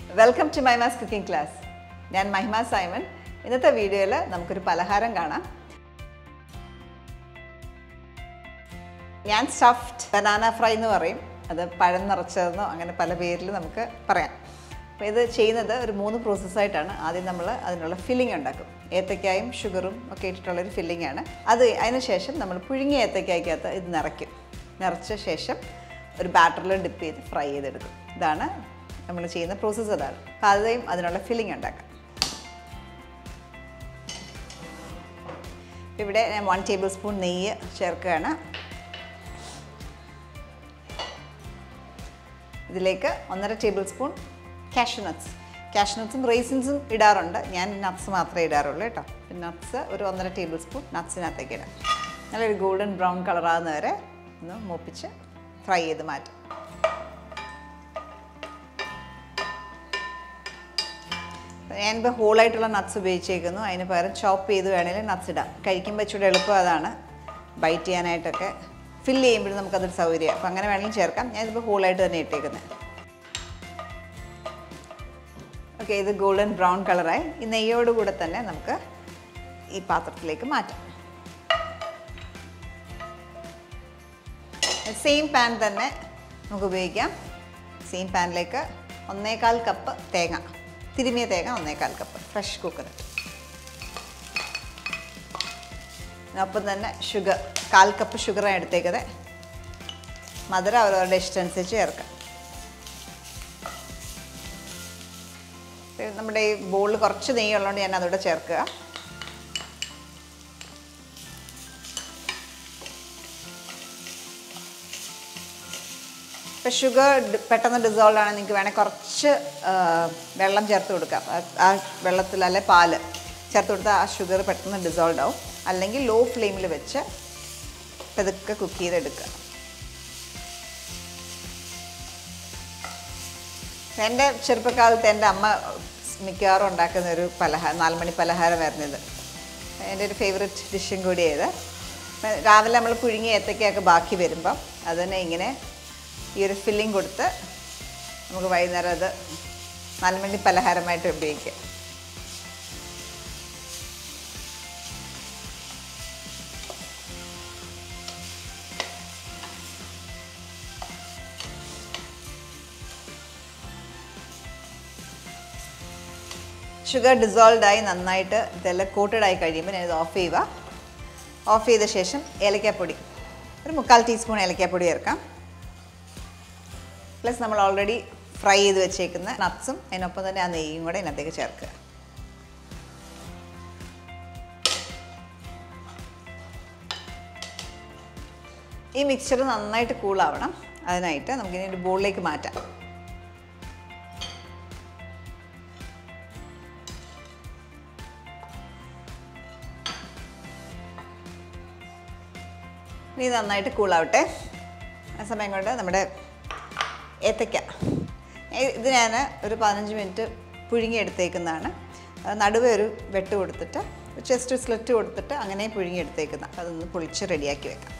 welcome to മൈമാസ് cooking class ഞാൻ Mahima Simon ഇന്നത്തെ വീഡിയോയിൽ നമുക്കൊരു പലഹാരം കാണാം ഞാൻ സ്റ്റഫ്ഡ് ബനാന ഫ്രൈ എന്ന് പറയും അത് പഴം നിറച്ചതെന്നോ അങ്ങനെ പല പേരിൽ നമുക്ക് പറയാം അപ്പോൾ ഇത് ചെയ്യുന്നത് ഒരു മൂന്ന് പ്രോസസ്സായിട്ടാണ് ആദ്യം നമ്മൾ അതിനുള്ള ഫില്ലിംഗ് ഉണ്ടാക്കും ഏത്തക്കായും ഷുഗറും ഒക്കെ ഇട്ടിട്ടുള്ളൊരു ഫില്ലിംഗ് ആണ് അത് അതിന് ശേഷം നമ്മൾ പുഴുങ്ങിയ ഏത്തക്കായ്ക്കകത്ത് ഇത് നിറയ്ക്കും നിറച്ച ശേഷം ഒരു ബാറ്ററിൽ ഡിപ്പ് ചെയ്ത് ഫ്രൈ ചെയ്തെടുക്കും ഇതാണ് നമ്മൾ ചെയ്യുന്ന പ്രോസസ്സ് അതാണ് അപ്പോൾ ആദ്യം അതിനുള്ള ഫില്ലിംഗ് ഉണ്ടാക്കാം ഇവിടെ ഞാൻ വൺ ടേബിൾ സ്പൂൺ നെയ്യ് ചേർക്കുകയാണ് ഇതിലേക്ക് ഒന്നര tablespoon cashew nuts cashew നട്ട്സും റേസിൻസും ഇടാറുണ്ട് ഞാൻ നട്ട്സ് മാത്രമേ ഇടാറുള്ളൂ കേട്ടോ നട്ട്സ് ഒരു ഒന്നര ടേബിൾ സ്പൂൺ നട്ട്സിനകത്തേക്ക് ഇടാം നല്ലൊരു ഗോൾഡൻ ബ്രൗൺ കളറാകുന്ന വരെ ഒന്ന് മൂപ്പിച്ച് ഫ്രൈ ചെയ്ത് മാറ്റും ഞാനിപ്പോൾ ഹോളായിട്ടുള്ള നട്ട്സ് ഉപയോഗിച്ചേക്കുന്നു അതിന് പകരം ചോപ്പ് ചെയ്ത് വേണമെങ്കിൽ നട്ട്സ് ഇടാം കഴിക്കുമ്പോൾ ഇച്ചിരി എളുപ്പം അതാണ് ബൈറ്റ് ചെയ്യാനായിട്ടൊക്കെ ഫില്ല് ചെയ്യുമ്പോഴും നമുക്കതൊരു സൗകര്യം അപ്പോൾ അങ്ങനെ വേണമെങ്കിലും ചേർക്കാം ഞാനിതിപ്പോൾ ഹോളായിട്ട് തന്നെ ഇട്ടേക്കുന്നത് ഓക്കെ ഇത് ഗോൾഡൻ ബ്രൗൺ കളറായി ഈ നെയ്യോട് കൂടെ തന്നെ നമുക്ക് ഈ പാത്രത്തിലേക്ക് മാറ്റാം സെയിം പാൻ തന്നെ നമുക്ക് ഉപയോഗിക്കാം സെയിം പാനിലേക്ക് ഒന്നേകാൽ കപ്പ് തേങ്ങ തിരുമിയ തേങ്ങ ഒന്നേകാൽ കപ്പ് ഫ്രഷ് കോക്കനട്ട് ഒപ്പം തന്നെ ഷുഗർ കാൽ കപ്പ് ഷുഗറാണ് എടുത്തേക്കത് മധുരം അവരവരുടെ ഇഷ്ടമനുസരിച്ച് ചേർക്കാം നമ്മുടെ ഈ ബോളിൽ കുറച്ച് നെയ്യ് ഉള്ളതുകൊണ്ട് ഞാൻ അതോടെ ചേർക്കുക ഇപ്പം ഷുഗർ പെട്ടെന്ന് ഡിസോൾവ് ആണ് നിങ്ങൾക്ക് വേണേൽ കുറച്ച് വെള്ളം ചേർത്ത് കൊടുക്കാം ആ വെള്ളത്തിൽ അല്ലെ പാല് ചേർത്ത് കൊടുത്താൽ ആ ഷുഗർ പെട്ടെന്ന് ഡിസോൾവ് ആവും അല്ലെങ്കിൽ ലോ ഫ്ലെയിമിൽ വെച്ച് പതുക്കെ കുക്ക് ചെയ്തെടുക്കുക എൻ്റെ ചെറുപ്പക്കാലത്ത് എൻ്റെ അമ്മ മിക്കവാറും ഉണ്ടാക്കുന്ന ഒരു പലഹാരം നാലുമണി പലഹാരമായിരുന്നു ഇത് എൻ്റെ ഒരു ഫേവററ്റ് ഡിഷും കൂടി ഇത് രാവിലെ നമ്മൾ പുഴുങ്ങിയ ഏത്തക്കയൊക്കെ ബാക്കി വരുമ്പം അതിനെ ഇങ്ങനെ ഈ ഒരു ഫില്ലിംഗ് കൊടുത്ത് നമുക്ക് വൈകുന്നേരം അത് നാലുമണി പലഹാരമായിട്ട് ഉപയോഗിക്കാം ഷുഗർ ഡിസോൾവ് ആയി നന്നായിട്ട് ഇതെല്ലാം കോട്ടഡ് ആയി കഴിയുമ്പോൾ ഞാനിത് ഓഫ് ചെയ്യുക ഓഫ് ചെയ്ത ശേഷം ഏലക്കാപ്പൊടി ഒരു മുക്കാൽ ടീസ്പൂൺ ഏലക്കാപ്പൊടി ചേർക്കാം പ്ലസ് നമ്മൾ ഓൾറെഡി ഫ്രൈ ചെയ്ത് വെച്ചേക്കുന്ന നട്ട്സും അതിനൊപ്പം തന്നെ ആ നെയ്യും കൂടെ ഇതിനകത്തേക്ക് ചേർക്കുക ഈ മിക്സ്ചർ നന്നായിട്ട് കൂളാവണം അതിനായിട്ട് നമുക്കിനി ഒരു ബോളിലേക്ക് മാറ്റാം ഇനി നന്നായിട്ട് കൂളാവട്ടെ ആ സമയം കൊണ്ട് നമ്മുടെ ഏത്തയ്ക്ക ഇത് ഞാൻ ഒരു പതിനഞ്ച് മിനിറ്റ് പുഴുങ്ങിയെടുത്തേക്കുന്നതാണ് നടുവേ ഒരു വെട്ട് കൊടുത്തിട്ട് ജസ്റ്റ് സ്ലിറ്റ് കൊടുത്തിട്ട് അങ്ങനെ പുഴുങ്ങിയെടുത്തേക്കുന്ന അതൊന്ന് പൊളിച്ച് റെഡിയാക്കി വെക്കാം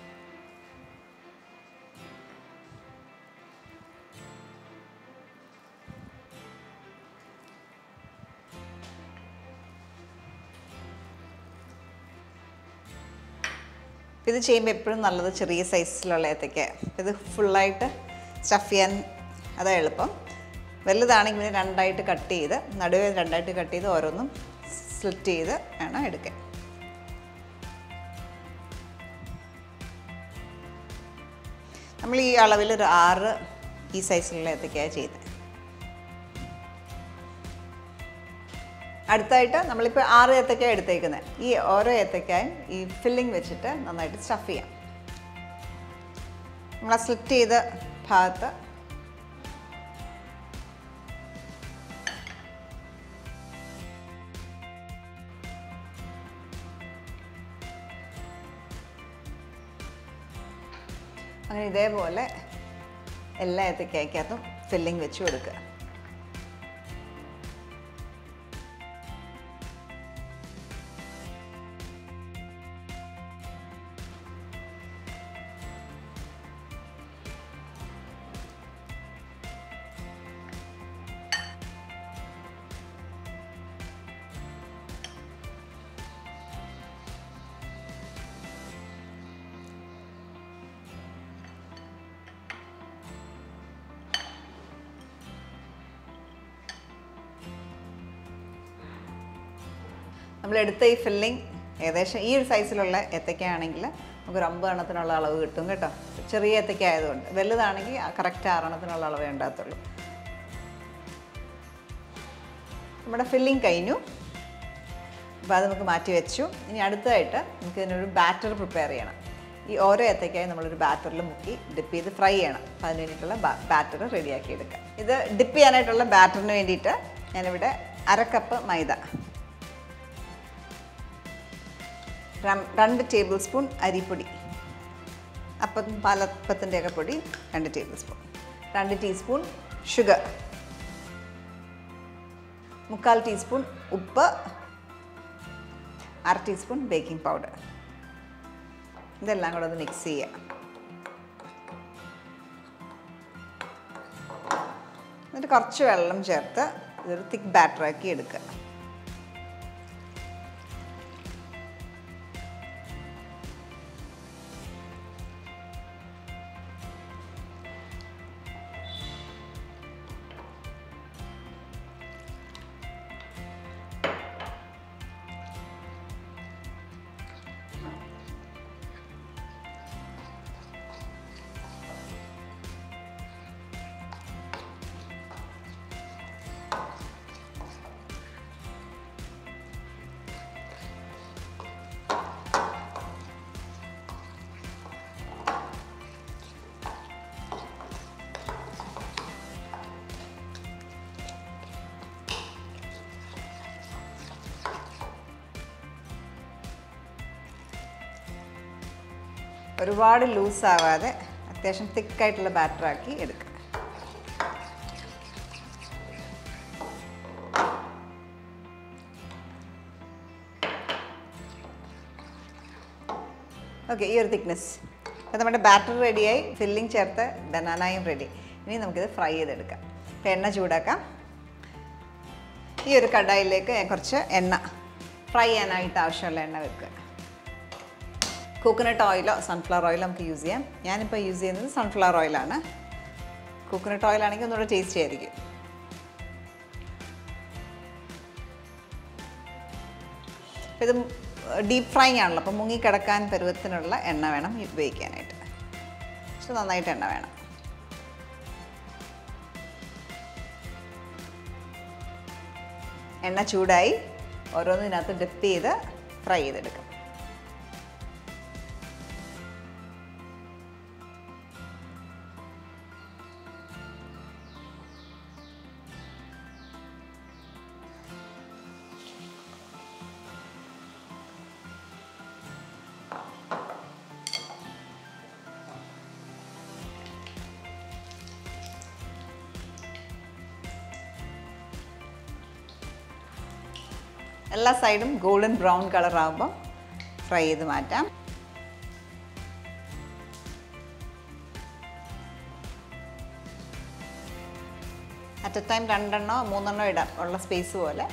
ഇത് ചെയ്യുമ്പോൾ എപ്പോഴും നല്ലത് ചെറിയ സൈസിലുള്ള ഏത്തയ്ക്ക ഇത് ഫുള്ളായിട്ട് സ്റ്റഫ് ചെയ്യാൻ അതാ എളുപ്പം വലുതാണെങ്കിൽ പിന്നെ രണ്ടായിട്ട് കട്ട് ചെയ്ത് നടുവേ രണ്ടായിട്ട് കട്ട് ചെയ്ത് ഓരോന്നും സ്ലിറ്റ് ചെയ്ത് വേണം എടുക്കാൻ നമ്മൾ ഈ അളവിൽ ഒരു ആറ് ഈ സൈസിലുള്ള ഏത്തയ്ക്കയാണ് ചെയ്യുന്നത് അടുത്തായിട്ട് നമ്മളിപ്പോൾ ആറ് ഏത്തക്ക എടുത്തേക്കുന്നത് ഈ ഓരോ ഏത്തക്കായും ഈ ഫില്ലിംഗ് വെച്ചിട്ട് നന്നായിട്ട് സ്റ്റഫ് ചെയ്യാം നമ്മൾ സ്ലിറ്റ് ചെയ്ത ഭാഗത്ത് അങ്ങനെ ഇതേപോലെ എല്ലാ ഏത്തക്കായ്ക്കകത്തും ഫില്ലിംഗ് വെച്ച് കൊടുക്കുക നമ്മൾ എടുത്ത ഈ ഫില്ലിംഗ് ഏകദേശം ഈ ഒരു സൈസിലുള്ള ഏത്തയ്ക്കാണെങ്കിൽ നമുക്കൊരു അമ്പത് എണ്ണത്തിനുള്ള അളവ് കിട്ടും കേട്ടോ ചെറിയ ഏത്തയ്ക്ക ആയതുകൊണ്ട് വലുതാണെങ്കിൽ കറക്റ്റ് ആറെണ്ണത്തിനുള്ള അളവ് വേണ്ടാത്തുള്ളൂ നമ്മുടെ ഫില്ലിംഗ് കഴിഞ്ഞു അപ്പോൾ അത് നമുക്ക് മാറ്റി വെച്ചു ഇനി അടുത്തതായിട്ട് നമുക്ക് ഇതിനൊരു ബാറ്റർ പ്രിപ്പയർ ചെയ്യണം ഈ ഓരോ ഏത്തയ്ക്കായി നമ്മളൊരു ബാറ്ററിൽ മുക്കി ഡിപ്പ് ചെയ്ത് ഫ്രൈ ചെയ്യണം അപ്പോൾ അതിന് വേണ്ടിയിട്ടുള്ള ബാറ്റർ റെഡിയാക്കി എടുക്കാം ഇത് ഡിപ്പ് ചെയ്യാനായിട്ടുള്ള ബാറ്ററിന് വേണ്ടിയിട്ട് ഞാനിവിടെ അര കപ്പ് മൈദ രം- രണ്ട് ടേബിൾ സ്പൂൺ അരിപ്പൊടി അപ്പം പാലപ്പത്തിൻ്റെയൊക്കെ പൊടി രണ്ട് ടേബിൾ സ്പൂൺ രണ്ട് ടീസ്പൂൺ ഷുഗർ മുക്കാൽ ടീസ്പൂൺ ഉപ്പ് അര ടീസ്പൂൺ ബേക്കിംഗ് പൗഡർ ഇതെല്ലാം കൂടെ ഒന്ന് മിക്സ് ചെയ്യുക എന്നിട്ട് കുറച്ച് വെള്ളം ചേർത്ത് ഇതൊരു തിക്ക് ബാറ്ററാക്കി എടുക്കുക ഒരുപാട് ലൂസ് ആവാതെ അത്യാവശ്യം തിക്കായിട്ടുള്ള ബാറ്ററാക്കി എടുക്കുക ഓക്കെ ഈ ഒരു തിക്നെസ് അപ്പോൾ നമ്മുടെ ബാറ്റർ റെഡിയായി ഫില്ലിംഗ് ചേർത്ത് ബനാനയും റെഡി ഇനി നമുക്കിത് ഫ്രൈ ചെയ്തെടുക്കാം അപ്പോൾ എണ്ണ ചൂടാക്കാം ഈ ഒരു കടായിലേക്ക് ഞാൻ കുറച്ച് എണ്ണ ഫ്രൈ ചെയ്യാനായിട്ട് ആവശ്യമുള്ള എണ്ണ വെക്കുക കോക്കനട്ട് ഓയിലോ സൺഫ്ലവർ ഓയിലോ നമുക്ക് യൂസ് ചെയ്യാം ഞാനിപ്പോൾ യൂസ് ചെയ്യുന്നത് സൺഫ്ലവർ ഓയിലാണ് കോക്കനട്ട് ഓയിലാണെങ്കിൽ ഒന്നുകൂടെ ടേസ്റ്റി ആയിരിക്കും അപ്പോൾ ഇത് ഡീപ്പ് ഫ്രൈ ആണല്ലോ അപ്പോൾ മുങ്ങിക്കിടക്കാൻ പരുവത്തിനുള്ള എണ്ണ വേണം ഉപയോഗിക്കാനായിട്ട് പക്ഷെ നന്നായിട്ട് എണ്ണ വേണം എണ്ണ ചൂടായി ഓരോന്നും ഇതിനകത്ത് ഡിപ്പ് ചെയ്ത് ഫ്രൈ ചെയ്തെടുക്കാം എല്ലാ സൈഡും ഗോൾഡൻ ബ്രൗൺ കളർ ആകുമ്പോൾ ഫ്രൈ ചെയ്ത് മാറ്റാം അറ്റ് എ ടൈം രണ്ടെണ്ണോ മൂന്നെണ്ണോ ഇടാം ഉള്ള സ്പേസ് പോലെ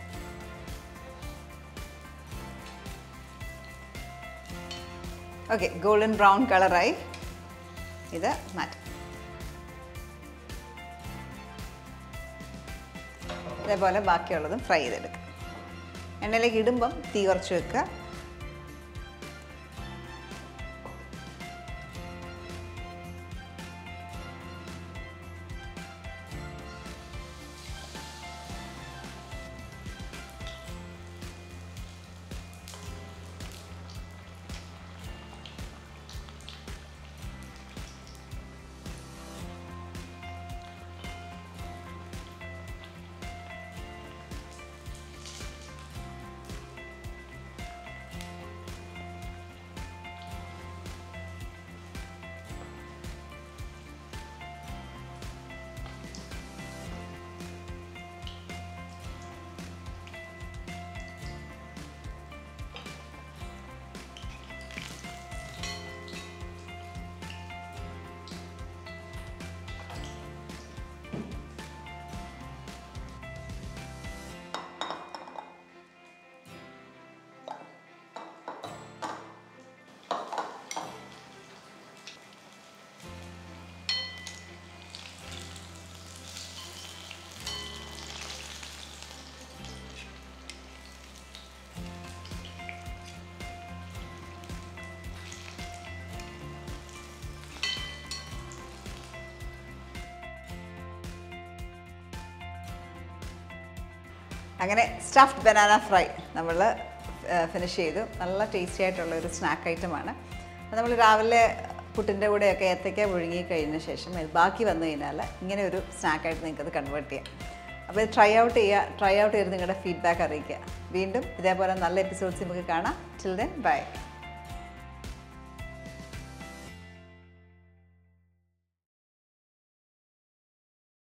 ഓക്കെ ഗോൾഡൻ ബ്രൗൺ കളറായി ഇത് മാറ്റാം ഇതേപോലെ ബാക്കിയുള്ളതും ഫ്രൈ ചെയ്തെടുക്കാം എണ്ണയിലേക്ക് ഇടുമ്പം തീ കുറച്ച് വെക്കുക അങ്ങനെ സ്റ്റഫ്ഡ് ബനാന ഫ്രൈ നമ്മൾ ഫിനിഷ് ചെയ്തു നല്ല ടേസ്റ്റി ആയിട്ടുള്ള ഒരു സ്നാക്ക് ഐറ്റമാണ് നമ്മൾ രാവിലെ പുട്ടിൻ്റെ കൂടെയൊക്കെ ഏത്തയ്ക്ക പുഴുങ്ങി കഴിഞ്ഞ ശേഷം ഇത് ബാക്കി വന്നു കഴിഞ്ഞാൽ ഇങ്ങനെ ഒരു സ്നാക്കായിട്ട് നിങ്ങൾക്കത് കൺവേർട്ട് ചെയ്യാം അപ്പോൾ ഇത് ട്രൈ ഔട്ട് ചെയ്യുക ട്രൈ ഔട്ട് ചെയ്ത് നിങ്ങളുടെ ഫീഡ്ബാക്ക് അറിയിക്കുക വീണ്ടും ഇതേപോലെ നല്ല എപ്പിസോഡ്സ് നമുക്ക് കാണാം ചിൽ ദെൻ ബൈ